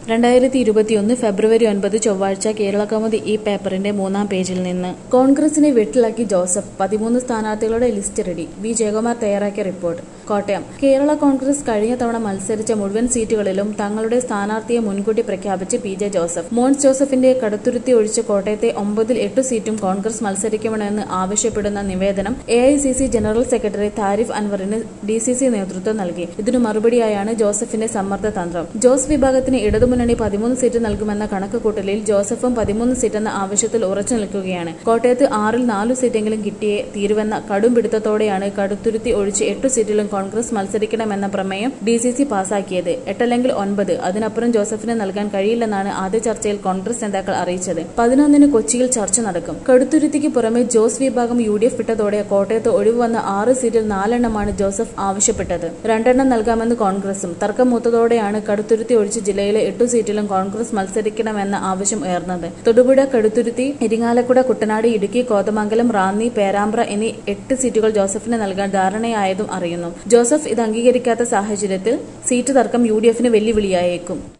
രണ്ടായിരത്തി ഇരുപത്തിയൊന്ന് ഫെബ്രുവരി ഒൻപത് ചൊവ്വാഴ്ച കേരളകൗമുദി ഈ പേപ്പറിന്റെ മൂന്നാം പേജിൽ നിന്ന് കോൺഗ്രസിനെ വെട്ടിലാക്കി ജോസഫ് പതിമൂന്ന് സ്ഥാനാർത്ഥികളുടെ ലിസ്റ്റ് റെഡി വി ജയകുമാർ തയ്യാറാക്കിയ റിപ്പോർട്ട് കോട്ടയം കേരള കോൺഗ്രസ് കഴിഞ്ഞ തവണ മത്സരിച്ച മുഴുവൻ സീറ്റുകളിലും തങ്ങളുടെ സ്ഥാനാർത്ഥിയെ മുൻകൂട്ടി പ്രഖ്യാപിച്ച് പി ജെ ജോസഫ് മോൻസ് ജോസഫിന്റെ കടുത്തുരുത്തി ഒഴിച്ച് കോട്ടയത്തെ ഒമ്പതിൽ എട്ടു സീറ്റും കോൺഗ്രസ് മത്സരിക്കണമെന്ന് ആവശ്യപ്പെടുന്ന നിവേദനം A I C C general secretary Tariq അൻവറിന് ഡി സി സി നേതൃത്വം നൽകി ഇതിനു മറുപടിയായാണ് ജോസഫിന്റെ സമ്മർദ്ദ തന്ത്രം ജോസ് വിഭാഗത്തിന് ഇടതുമുന്നണി പതിമൂന്ന് സീറ്റ് നൽകുമെന്ന കണക്കുകൂട്ടലിൽ ജോസഫും പതിമൂന്ന് സീറ്റെന്ന ആവശ്യത്തിൽ ഉറച്ചു നിൽക്കുകയാണ് കോട്ടയത്ത് ആറിൽ നാലു സീറ്റെങ്കിലും കിട്ടിയേ തീരുവെന്ന കടും പിടുത്തത്തോടെയാണ് കടുത്തുരുത്തി ഒഴിച്ച് എട്ടു സീറ്റിലും കോൺഗ്രസ് മത്സരിക്കണമെന്ന പ്രമേയം ഡി സി സി പാസാക്കിയത് എട്ടല്ലെങ്കിൽ ഒൻപത് അതിനപ്പുറം ജോസഫിന് നൽകാൻ കഴിയില്ലെന്നാണ് ആദ്യ ചർച്ചയിൽ കോൺഗ്രസ് നേതാക്കൾ അറിയിച്ചത് പതിനൊന്നിന് കൊച്ചിയിൽ ചർച്ച നടക്കും കടുത്തുരുത്തിക്ക് പുറമെ ജോസ് വിഭാഗം യു ഡി എഫ് വിട്ടതോടെ കോട്ടയത്ത് ഒഴിവ് വന്ന ആറ് സീറ്റിൽ നാലെണ്ണമാണ് ജോസഫ് ആവശ്യപ്പെട്ടത് രണ്ടെണ്ണം നൽകാമെന്ന് കോൺഗ്രസും തർക്കം മൂത്തതോടെയാണ് കടുത്തുരുത്തി ഒഴിച്ച് ജില്ലയിലെ എട്ടു സീറ്റിലും കോൺഗ്രസ് മത്സരിക്കണമെന്ന ആവശ്യം ഉയർന്നത് തൊടുപുഴ കടുത്തുരുത്തി ഇരിങ്ങാലക്കുട കുട്ടനാട് ഇടുക്കി കോതമംഗലം റാന്നി പേരാമ്പ്ര എന്നീ എട്ട് സീറ്റുകൾ ജോസഫിന് നൽകാൻ ധാരണയായതും അറിയുന്നു ജോസഫ് ഇത് അംഗീകരിക്കാത്ത സാഹചര്യത്തിൽ സീറ്റ് തർക്കം യു ഡി എഫിന് വെല്ലുവിളിയായേക്കും